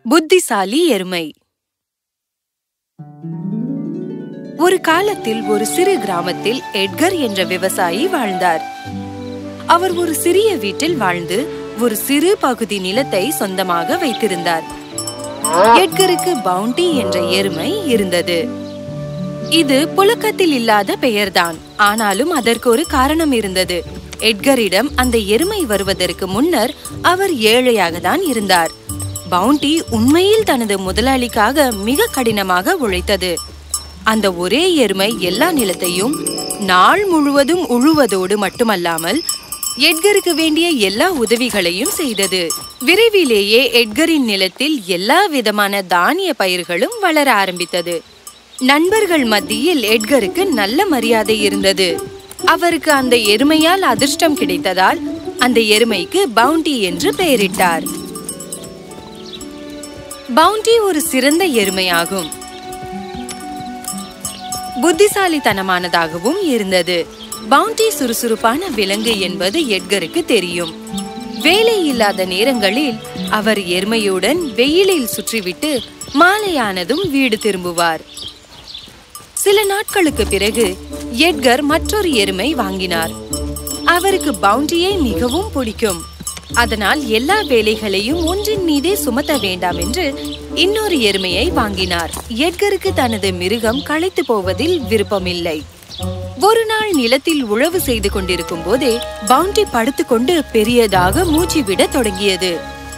புத்திசாலி எருமை ஒரு காலத்தில் ஒரு சிறு கிராமத்தில் எட்கர் என்ற விவசாயி வாழ்ந்தார் அவர் ஒரு சிறிய வீட்டில் வாழ்ந்து ஒரு சிறு பகுதி நிலத்தை சொந்தமாக வைத்திருந்தார் எட்கருக்கு பவுண்டி என்ற எருமை இருந்தது இது புழக்கத்தில் இல்லாத பெயர்தான் ஆனாலும் அதற்கு ஒரு காரணம் இருந்தது எட்கரிடம் அந்த எருமை வருவதற்கு முன்னர் அவர் ஏழையாக தான் இருந்தார் பவுண்டி உண்மையில் தனது முதலாளிக்காக மிக கடினமாக உழைத்தது அந்த ஒரே எருமை எல்லா நிலத்தையும் நாள் முழுவதும் உழுவதோடு மட்டுமல்லாமல் எட்கருக்கு வேண்டிய எல்லா உதவிகளையும் செய்தது விரைவிலேயே எட்கரின் நிலத்தில் எல்லா விதமான தானிய பயிர்களும் வளர ஆரம்பித்தது நண்பர்கள் மத்தியில் எட்கருக்கு நல்ல மரியாதை இருந்தது அவருக்கு அந்த எருமையால் அதிர்ஷ்டம் கிடைத்ததால் அந்த எருமைக்கு பவுண்டி என்று பெயரிட்டார் பவுண்டி ஒரு சிறந்த எருமையாகும் புத்திசாலித்தனமானதாகவும் இருந்தது பவுண்டி சுறுசுறுப்பான விலங்கு என்பது எட்கருக்கு தெரியும் வேலை இல்லாத நேரங்களில் அவர் எருமையுடன் வெயிலில் சுற்றிவிட்டு மாலையானதும் வீடு திரும்புவார் சில நாட்களுக்கு பிறகு எட்கர் மற்றொரு எருமை வாங்கினார் அவருக்கு பவுண்டியை மிகவும் பிடிக்கும் அதனால் எல்லா வேலைகளையும் ஒன்றின் மீதே சுமத்த வேண்டாம் என்று இன்னொரு எருமையை வாங்கினார் எட்கருக்கு தனது மிருகம் களைத்து போவதில் விருப்பமில்லை ஒரு நாள் நிலத்தில் உழவு செய்து கொண்டிருக்கும் போதே பவுண்டி படுத்துக்கொண்டு பெரியதாக மூச்சு விட தொடங்கியது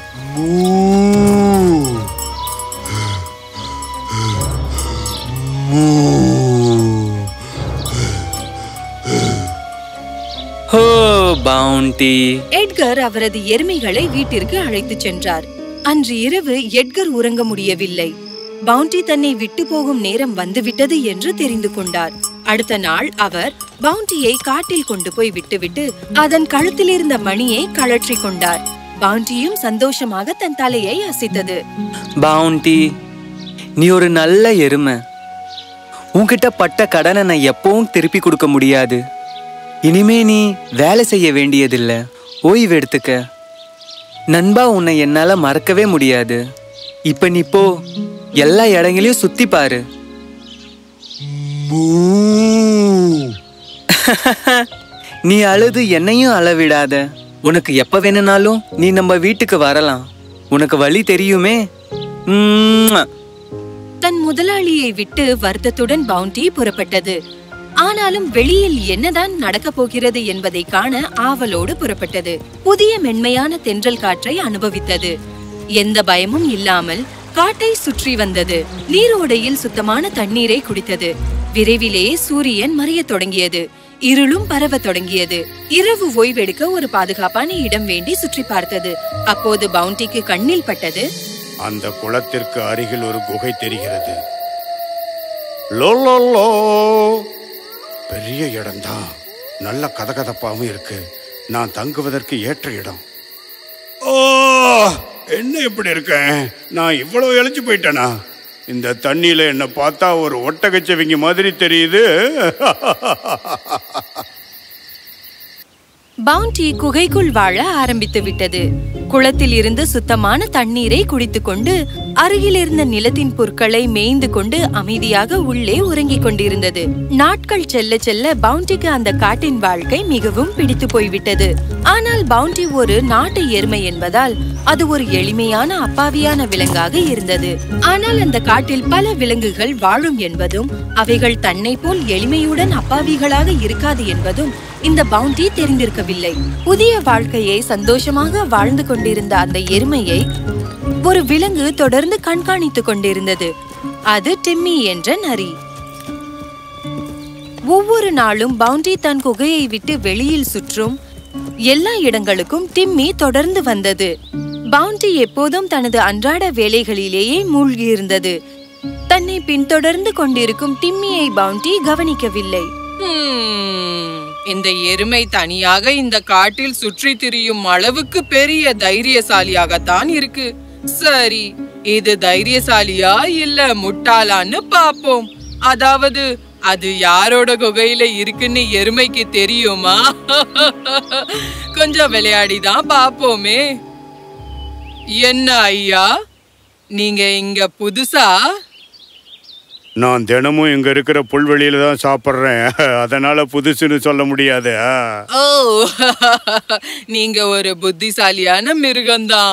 ஹோ பவுண்டி எட்கர் அவரது எருமைகளை வீட்டிற்கு அழைத்துச் சென்றார் அன்று இரவு எட்கர் உறங்க முடியவில்லை பவுண்டி தன்னை விட்டு போகும் நேரம் வந்துவிட்டது என்று தெரிந்து கொண்டார் அடுத்த நாள் அவர் பவுண்டியை காட்டில் கொண்டு போய் விட்டுவிட்டு அதன் கழுத்தில் இருந்த மணியை கழற்றி கொண்டார் பவுண்டியும் சந்தோஷமாக தன் தலையை அசைத்தது பவுண்டி நீ ஒரு நல்ல எருமை உன்கிட்ட பட்ட கடனை நான் எப்பவும் திருப்பி கொடுக்க முடியாது இனிமே நீ வேலை செய்ய வேண்டியதில்ல ஓய்வு எடுத்துக்க நண்பா உன்னை என்னால மறக்கவே முடியாது இப்ப நீ போ எல்லா இடங்களையும் சுத்தி பாரு நீ அழுது என்னையும் அளவிடாத உனக்கு எப்ப வேணும்னாலும் நீ நம்ம வீட்டுக்கு வரலாம் உனக்கு வழி தெரியுமே உம்மா. தன் முதலாளியை விட்டு வருத்தத்துடன் பவுண்டி புறப்பட்டது ஆனாலும் வெளியில் என்னதான் நடக்கப் போகிறது என்பதை காண ஆவலோடு புறப்பட்டது புதிய மென்மையான தென்றல் காற்றை அனுபவித்தது எந்த பயமும் இல்லாமல் காட்டை சுற்றி வந்தது நீரோடையில் சுத்தமான தண்ணீரை குடித்தது விரைவிலேயே சூரியன் மறையத் தொடங்கியது இருளும் பரவத் தொடங்கியது இரவு ஓய்வெடுக்க ஒரு பாதுகாப்பான இடம் வேண்டி சுற்றி பார்த்தது அப்போது பவுண்டிக்கு கண்ணில் பட்டது அந்த குளத்திற்கு அருகில் ஒரு குகை தெரிகிறது லோ லோ லோ பெரிய இடம்தான் நல்ல கதகதப்பாவும் இருக்கு நான் தங்குவதற்கு ஏற்ற இடம் ஓ என்ன இப்படி இருக்கேன் நான் இவ்வளவு இழைச்சு போயிட்டேனா இந்த தண்ணியில என்ன பார்த்தா ஒரு ஒட்டகச்சவிங்க மாதிரி தெரியுது பவுண்டி குகைக்குள் வாழ ஆரம்பித்து விட்டது குளத்தில் இருந்து சுத்தமான தண்ணீரை குடித்துக்கொண்டு அருகில் இருந்த நிலத்தின் புற்களை மேய்ந்து கொண்டு அமைதியாக உள்ளே உறங்கிக் கொண்டிருந்தது நாட்கள் செல்ல செல்ல பவுண்டிக்கு அந்த காட்டின் வாழ்க்கை மிகவும் பிடித்து போய்விட்டது ஆனால் பவுண்டி ஒரு நாட்டு எருமை என்பதால் அது ஒரு எளிமையான அப்பாவியான விலங்காக இருந்தது ஆனால் அந்த காட்டில் பல விலங்குகள் வாழும் என்பதும் அவைகள் தன்னை போல் எளிமையுடன் அப்பாவிகளாக இருக்காது என்பதும் இந்த பவுண்டி தெரிந்திருக்கவில்லை புதிய வாழ்க்கையை சந்தோஷமாக வாழ்ந்து கொண்டிருந்த அந்த எருமையை ஒரு விலங்கு தொடர்ந்து கண்காணித்துக் கொண்டிருந்தது அது டிம்மி என்ற நரி ஒவ்வொரு நாளும் பவுண்டி தன் குகையை விட்டு வெளியில் சுற்றும் எல்லா இடங்களுக்கும் டிம்மி தொடர்ந்து வந்தது பவுண்டி எப்போதும் தனது அன்றாட வேலைகளிலேயே மூழ்கியிருந்தது தன்னை பின்தொடர்ந்து கொண்டிருக்கும் டிம்மியை பவுண்டி கவனிக்கவில்லை ஹம், இந்த எருமை தனியாக இந்த காட்டில் சுற்றி திரியும் அளவுக்கு பெரிய தைரியசாலியாகத்தான் இருக்கு சரி இது தைரியசாலியா இல்ல முட்டாளான்னு பாப்போம் அதாவது அது யாரோட குகையில இருக்குன்னு எருமைக்கு தெரியுமா கொஞ்சம் விளையாடிதான் பாப்போமே என்ன ஐயா நீங்க இங்க புதுசா நான் தினமும் இங்க இருக்கிற புல்வெளியில தான் சாப்பிட்றேன் அதனால புதுசுன்னு சொல்ல முடியாது ஆ. ஓ நீங்க ஒரு புத்திசாலியான மிருகம்தான்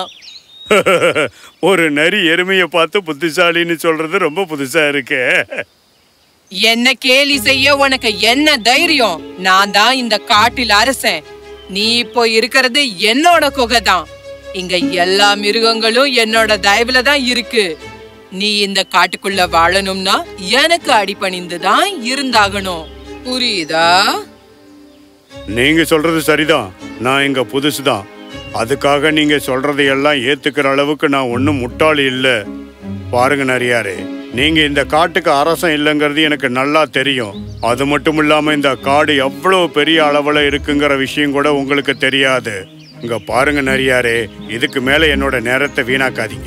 ஒரு நரி எருமையை பார்த்து புத்திசாலின்னு சொல்றது ரொம்ப புதுசா இருக்கு என்ன கேலி செய்ய உனக்கு என்ன தைரியம் நான் தான் இந்த காட்டில் அரசன் நீ இப்போ இருக்கிறது என்னோட குகை தான் இங்க எல்லா மிருகங்களும் என்னோட தயவுல தான் இருக்கு நீ இந்த காட்டுக்குள்ள வாழணும்னா எனக்கு அடிபணிந்து தான் இருந்தாகணும் புரியுதா நீங்க சொல்றது சரிதான் நான் இங்க புதுசுதான் அதுக்காக நீங்க சொல்றதையெல்லாம் ஏத்துக்கிற அளவுக்கு நான் ஒன்றும் முட்டாள் இல்ல பாருங்க நரியாரே நீங்க இந்த காட்டுக்கு அரசன் இல்லைங்கிறது எனக்கு நல்லா தெரியும் அது மட்டும் இல்லாம இந்த காடு எவ்வளவு பெரிய அளவுல இருக்குங்கிற விஷயம் கூட உங்களுக்கு தெரியாது இங்க பாருங்க நரியாரே இதுக்கு மேல என்னோட நேரத்தை வீணாக்காதீங்க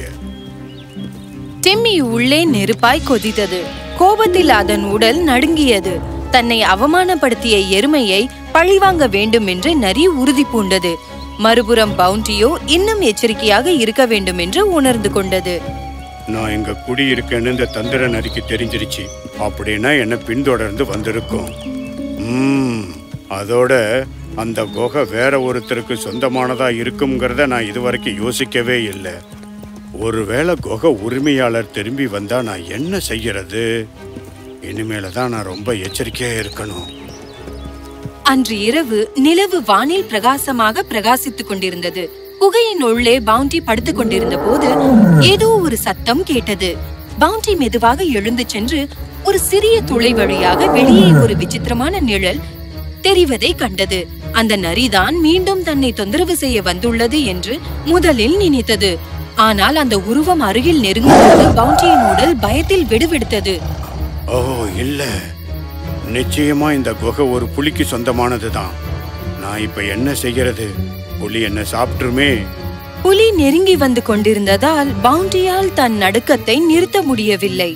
டிம்மி உள்ளே நெருப்பாய் கொதித்தது கோபத்தில் அதன் உடல் நடுங்கியது தன்னை அவமானப்படுத்திய எருமையை பழிவாங்க வேண்டும் என்று நரி உறுதி பூண்டது மறுபுறம் பவுண்டியோ இன்னும் எச்சரிக்கையாக இருக்க வேண்டும் என்று உணர்ந்து கொண்டது நான் இங்க குடியிருக்கேன்னு இந்த தந்திர நரிக்கு தெரிஞ்சிருச்சு அப்படின்னா என்ன பின்தொடர்ந்து வந்திருக்கும் ம், அதோட அந்த குகை வேற ஒருத்தருக்கு சொந்தமானதா இருக்குங்கிறத நான் இதுவரைக்கும் யோசிக்கவே இல்லை ஒருவேளை குகை உரிமையாளர் திரும்பி வந்தா நான் என்ன செய்யறது இனிமேல தான் நான் ரொம்ப எச்சரிக்கையா இருக்கணும் அன்று இரவு நிலவு வானில் பிரகாசமாக பிரகாசித்துக் கொண்டிருந்தது குகையின் உள்ளே பவுண்டி படுத்துக் கொண்டிருந்த போது ஏதோ ஒரு சத்தம் கேட்டது பவுண்டி மெதுவாக எழுந்து சென்று ஒரு சிறிய துளை வழியாக வெளியே ஒரு விசித்திரமான நிழல் தெரிவதை கண்டது அந்த நரிதான் மீண்டும் தன்னை தொந்தரவு செய்ய வந்துள்ளது என்று முதலில் நினைத்தது ஆனால் அந்த உருவம் அருகில் நெருங்கும்போது பவுண்டியின் உடல் பயத்தில் விடுவிடுத்தது ஓ இல்ல நிச்சயமா இந்த குகை ஒரு புலிக்கு சொந்தமானது தான் நான் இப்ப என்ன செய்யறது புலி என்ன சாப்பிட்டுருமே புலி நெருங்கி வந்து கொண்டிருந்ததால் பவுண்டியால் தன் நடுக்கத்தை நிறுத்த முடியவில்லை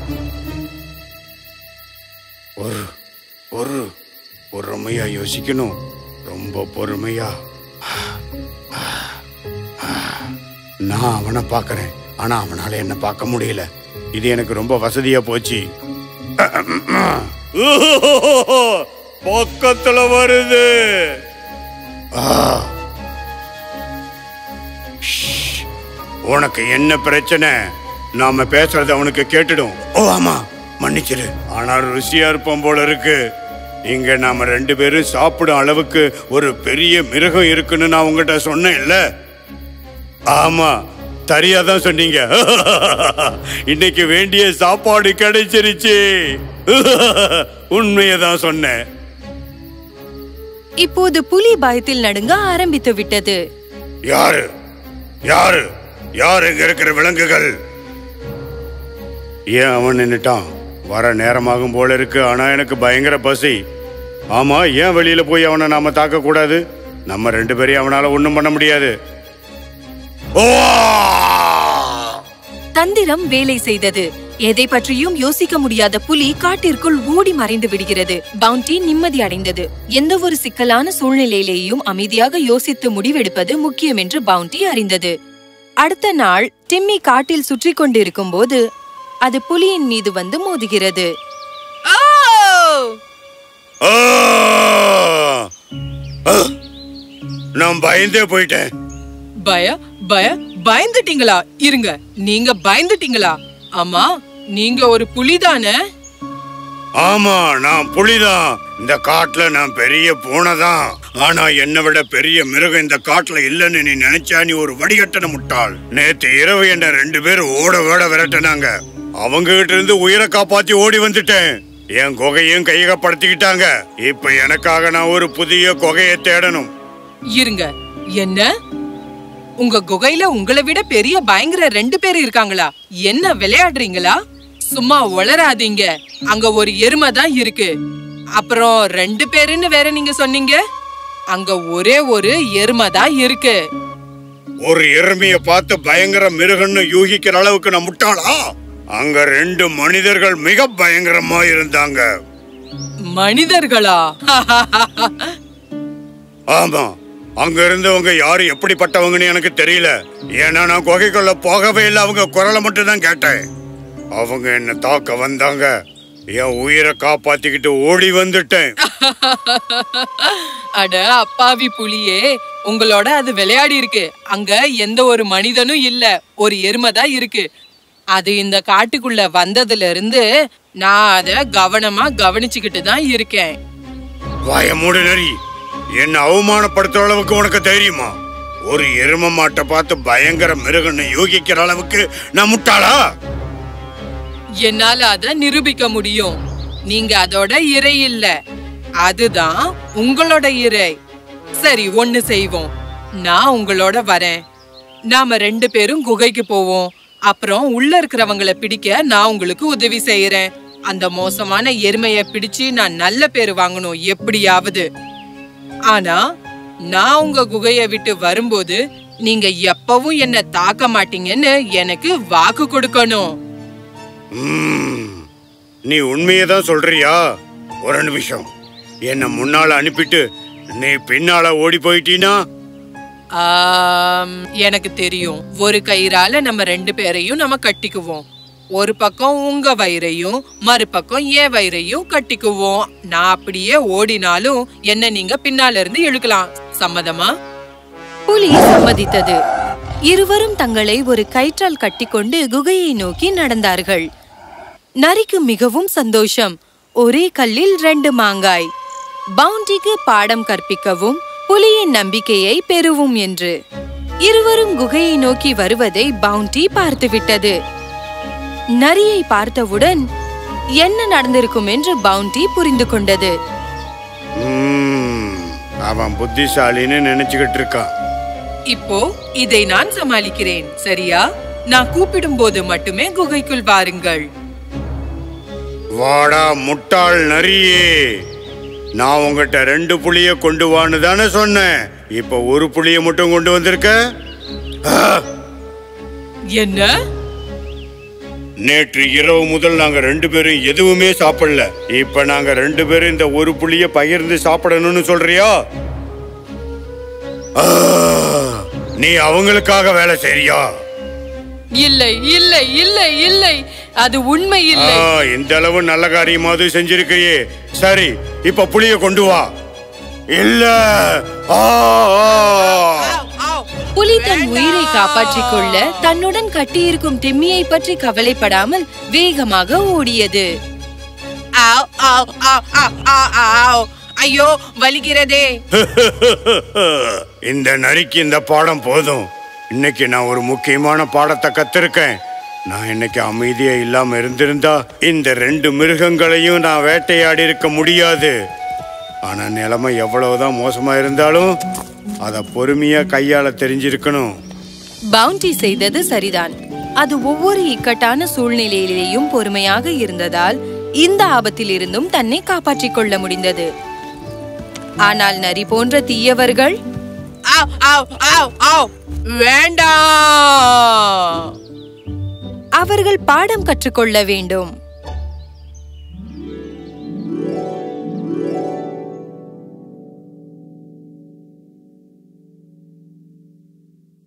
ஒரு ஒரு பொறுமையா யோசிக்கணும் ரொம்ப பொறுமையா நான் அவனை பார்க்கறேன் ஆனா அவனால என்ன பார்க்க முடியல இது எனக்கு ரொம்ப வசதியா போச்சு பக்கத்துல வருது ஆ. ஷ். உனக்கு என்ன பிரச்சனை நாம பேசுறது அவனுக்கு கேட்டுடும் ஓ ஆமா மன்னிச்சிரு ஆனா ருசியா இருப்போம் போல இருக்கு இங்க நாம ரெண்டு பேரும் சாப்பிடும் அளவுக்கு ஒரு பெரிய மிருகம் இருக்குன்னு நான் உங்ககிட்ட சொன்னேன் இல்ல ஆமா சரியாதான் சொன்னீங்க இன்னைக்கு வேண்டிய சாப்பாடு கிடைச்சிருச்சு உண்மையை தான் சொன்னேன் இப்போது புலி பயத்தில் நடுங்க ஆரம்பித்து விட்டது யாரு யாரு யாரு இங்க இருக்கிற விலங்குகள் ஏன் அவன் நின்னுட்டான் வர நேரமாகும் போல இருக்கு ஆனா எனக்கு பயங்கர பசி ஆமா ஏன் வெளியில போய் அவனை நாம தாக்க கூடாது நம்ம ரெண்டு பேரையும் அவனால ஒண்ணும் பண்ண முடியாது ஓ தந்திரம் வேலை செய்தது எதை பற்றியும் யோசிக்க முடியாத புலி காட்டிற்குள் ஓடி மறைந்து விடுகிறது பவுண்டி நிம்மதி அடைந்தது எந்த ஒரு சிக்கலான சூழ்நிலையிலேயும் அமைதியாக யோசித்து முடிவெடுப்பது முக்கியம் என்று பவுண்டி அறிந்தது அடுத்த நாள் டிம்மி காட்டில் சுற்றி கொண்டிருக்கும் போது அது புலியின் மீது வந்து மோதுகிறது ஓ ஆ! ஆ! நான் பயந்தே போயிட்டேன் பய பய பயந்துட்டீங்களா இருங்க நீங்க பயந்துட்டீங்களா ஆமா நீங்க ஒரு புலிதானே ஆமா நான் புலிதான் இந்த காட்டுல நான் பெரிய பூனைதான் ஆனா என்னை விட பெரிய மிருகம் இந்த காட்டுல இல்லைன்னு நீ நினைச்சா நீ ஒரு வடிகட்டன முட்டாள் நேத்து இரவு என்ன ரெண்டு பேரும் ஓட ஓட விரட்டினாங்க அவங்க கிட்ட இருந்து உயிரை காப்பாத்தி ஓடி வந்துட்டேன் என் குகையும் கையகப்படுத்திக்கிட்டாங்க இப்ப எனக்காக நான் ஒரு புதிய குகையை தேடணும் இருங்க என்ன உங்க குகையில உங்களை விட பெரிய பயங்கர ரெண்டு பேர் இருக்காங்களா என்ன விளையாடுறீங்களா சும்மா உளராதீங்க அங்க ஒரு எருமை தான் இருக்கு அப்புறம் ரெண்டு பேருன்னு வேற நீங்க சொன்னீங்க அங்க ஒரே ஒரு எருமை தான் இருக்கு ஒரு எருமைய பார்த்து பயங்கர மிருகம்னு யூகிக்கிற அளவுக்கு நான் முட்டாளா அங்க ரெண்டு மனிதர்கள் மிக பயங்கரமா இருந்தாங்க மனிதர்களா ஆமா அங்க இருந்தவங்க யாரு எப்படிப்பட்டவங்கன்னு எனக்கு தெரியல ஏன்னா நான் குகைக்குள்ள போகவே இல்லை அவங்க குரலை மட்டும் தான் கேட்டேன் அவங்க என்ன தாக்க வந்தாங்க என் உயிரை காப்பாத்திக்கிட்டு ஓடி வந்துட்டேன் அட அப்பாவி புலியே உங்களோட அது விளையாடி இருக்கு அங்க எந்த ஒரு மனிதனும் இல்ல ஒரு எருமை தான் இருக்கு அது இந்த காட்டுக்குள்ள வந்ததுல இருந்து நான் அத கவனமா கவனிச்சுக்கிட்டு தான் இருக்கேன் வாய மூடு நரி என்ன அவமானப்படுத்துற அளவுக்கு உனக்கு தைரியமா ஒரு எரும மாட்டை பார்த்து பயங்கர மிருகன்னு யோகிக்கிற அளவுக்கு நான் முட்டாளா என்னால அத நிரூபிக்க முடியும் நீங்க அதோட இறை இல்ல அதுதான் உங்களோட இறை சரி ஒண்ணு செய்வோம் நான் உங்களோட வரேன் நாம ரெண்டு பேரும் குகைக்கு போவோம் அப்புறம் உள்ள இருக்கிறவங்கள பிடிக்க நான் உங்களுக்கு உதவி செய்யறேன் அந்த மோசமான எருமைய பிடிச்சு நான் நல்ல பேர் வாங்கணும் எப்படியாவது ஆனா நான் உங்க குகைய விட்டு வரும்போது நீங்க எப்பவும் என்ன தாக்க மாட்டீங்கன்னு எனக்கு வாக்கு கொடுக்கணும் ம், நீ உண்மையை தான் சொல்றியா ஒரு நிமிஷம் என்ன முன்னால அனுப்பிட்டு நீ பின்னால ஓடி போயிட்டீனா ஆம், எனக்கு தெரியும் ஒரு கயிறால நம்ம ரெண்டு பேரையும் நம்ம கட்டிக்குவோம் ஒரு பக்கம் உங்க வயிறையும் மறுபக்கம் என் வயிறையும் கட்டிக்குவோம் நான் அப்படியே ஓடினாலும் என்ன நீங்க பின்னால இருந்து இழுக்கலாம் சம்மதமா புலி சம்மதித்தது இருவரும் தங்களை ஒரு கயிற்றால் கட்டிக்கொண்டு குகையை நோக்கி நடந்தார்கள் நரிக்கு மிகவும் சந்தோஷம் ஒரே கல்லில் ரெண்டு மாங்காய் பவுண்டிக்கு பாடம் கற்பிக்கவும் புலியின் நம்பிக்கையை பெறுவும் என்று இருவரும் குகையை நோக்கி வருவதை பவுண்டி பார்த்துவிட்டது நரியை பார்த்தவுடன் என்ன நடந்திருக்கும் என்று பவுண்டி புரிந்து கொண்டது ம், அவன் புத்திசாலின்னு நினைச்சுக்கிட்டு இருக்கான் இப்போ இதை நான் சமாளிக்கிறேன் சரியா நான் கூப்பிடும் போது மட்டுமே குகைக்குள் வாருங்கள் வாடா முட்டாள் நரியே நான் உங்ககிட்ட ரெண்டு புளிய கொண்டு வான்னு தானே சொன்னேன் இப்ப ஒரு புளிய மட்டும் கொண்டு வந்திருக்க ஆ, என்ன நேற்று இரவு முதல் நாங்க ரெண்டு பேரும் எதுவுமே சாப்பிடல இப்ப நாங்க ரெண்டு பேரும் இந்த ஒரு புளிய பகிர்ந்து சாப்பிடணும்னு சொல்றியா ஆ, நீ அவங்களுக்காக வேலை செய்றியா இல்லை இல்லை இல்லை இல்லை அது உண்மை ஆ, இல்லை இந்த அளவு நல்ல காரியமாவது செஞ்சிருக்கையே சரி இப்ப புளிய கொண்டு வா இல்ல ஆ, ஆ. புலி தன் உயிரை காப்பாற்றிக் கொள்ள தன்னுடன் கட்டியிருக்கும் திம்மியை பற்றி கவலைப்படாமல் வேகமாக ஓடியது ஆவ், ஆவ், ஆவ், ஆவ், ஆவ், ஆவ். ஐயோ வலிக்கிறதே இந்த நரிக்கு இந்த பாடம் போதும் இன்னைக்கு நான் ஒரு முக்கியமான பாடத்தை கத்திருக்கேன் நான் இன்னைக்கு அமைதியா இல்லாம இருந்திருந்தா இந்த ரெண்டு மிருகங்களையும் நான் வேட்டையாடி இருக்க முடியாது ஆனா நிலைமை எவ்வளவுதான் மோசமா இருந்தாலும் அதை பொறுமையா கையாள தெரிஞ்சிருக்கணும் பவுண்டி செய்தது சரிதான் அது ஒவ்வொரு இக்கட்டான சூழ்நிலையிலேயும் பொறுமையாக இருந்ததால் இந்த ஆபத்தில் இருந்தும் தன்னை காப்பாற்றிக் கொள்ள முடிந்தது ஆனால் நரி போன்ற தீயவர்கள் ஆவ், ஆவ், ஆவ், ஆவ். வேண்டாம் அவர்கள் பாடம் கற்றுக்கொள்ள வேண்டும்